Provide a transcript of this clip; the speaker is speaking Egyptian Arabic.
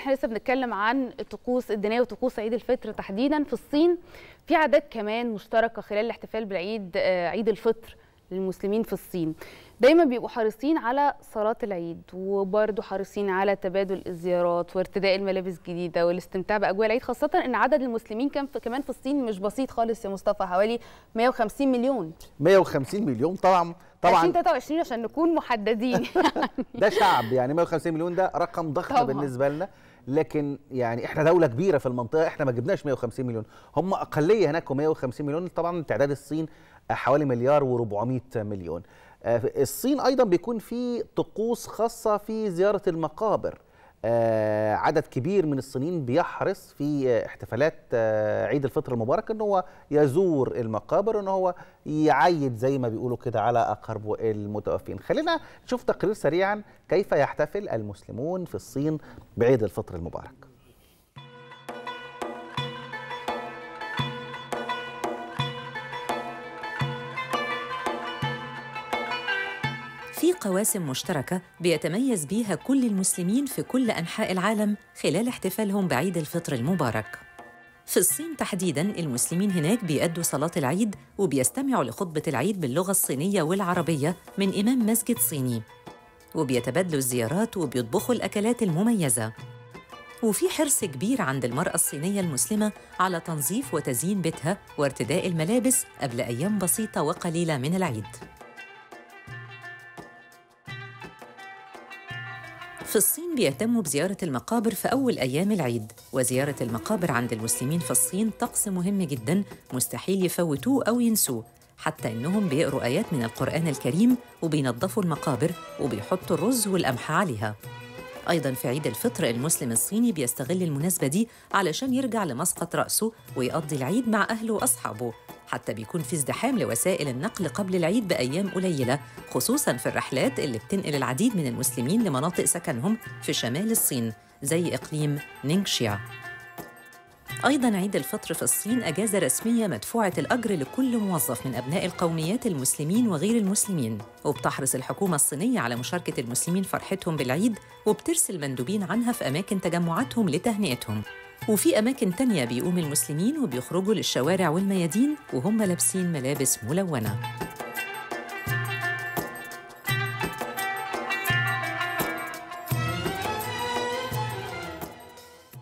احنا لسه بنتكلم عن الطقوس الدينيه وطقوس عيد الفطر تحديدا في الصين في عادات كمان مشتركه خلال الاحتفال بالعيد آه، عيد الفطر للمسلمين في الصين دايما بيبقوا حريصين على صلاة العيد وبرضه حريصين على تبادل الزيارات وارتداء الملابس الجديدة والاستمتاع بأجواء العيد خاصة إن عدد المسلمين كان في كمان في الصين مش بسيط خالص يا مصطفى حوالي 150 مليون 150 مليون طبعا طبعا 2023 عشان نكون محددين ده شعب يعني 150 مليون ده رقم ضخم طبعاً. بالنسبه لنا لكن يعني احنا دوله كبيره في المنطقه احنا ما جبناش 150 مليون هم اقليه هناك 150 مليون طبعا تعداد الصين حوالي مليار و400 مليون آه، الصين ايضا بيكون في طقوس خاصه في زياره المقابر آه، عدد كبير من الصينيين بيحرص في آه، احتفالات آه، عيد الفطر المبارك ان هو يزور المقابر ان هو يعيد زي ما بيقولوا كده على اقاربه المتوفين خلينا نشوف تقرير سريعا كيف يحتفل المسلمون في الصين بعيد الفطر المبارك في قواسم مشتركة بيتميز بيها كل المسلمين في كل أنحاء العالم خلال احتفالهم بعيد الفطر المبارك. في الصين تحديداً المسلمين هناك بيأدوا صلاة العيد وبيستمعوا لخطبة العيد باللغة الصينية والعربية من إمام مسجد صيني. وبيتبادلوا الزيارات وبيطبخوا الأكلات المميزة. وفي حرص كبير عند المرأة الصينية المسلمة على تنظيف وتزيين بيتها وارتداء الملابس قبل أيام بسيطة وقليلة من العيد. في الصين بيهتموا بزيارة المقابر في أول أيام العيد وزيارة المقابر عند المسلمين في الصين طقس مهم جدا مستحيل يفوتوه أو ينسوه حتى إنهم بيقروا آيات من القرآن الكريم وبينظفوا المقابر وبيحطوا الرز والقمح عليها أيضا في عيد الفطر المسلم الصيني بيستغل المناسبة دي علشان يرجع لمسقط رأسه ويقضي العيد مع أهله وأصحابه حتى بيكون في ازدحام لوسائل النقل قبل العيد بأيام قليلة خصوصاً في الرحلات اللي بتنقل العديد من المسلمين لمناطق سكنهم في شمال الصين زي إقليم نينغشيا أيضاً عيد الفطر في الصين أجازة رسمية مدفوعة الأجر لكل موظف من أبناء القوميات المسلمين وغير المسلمين وبتحرص الحكومة الصينية على مشاركة المسلمين فرحتهم بالعيد وبترسل مندوبين عنها في أماكن تجمعاتهم لتهنئتهم وفي أماكن تانية بيقوم المسلمين وبيخرجوا للشوارع والميادين وهم لابسين ملابس ملونة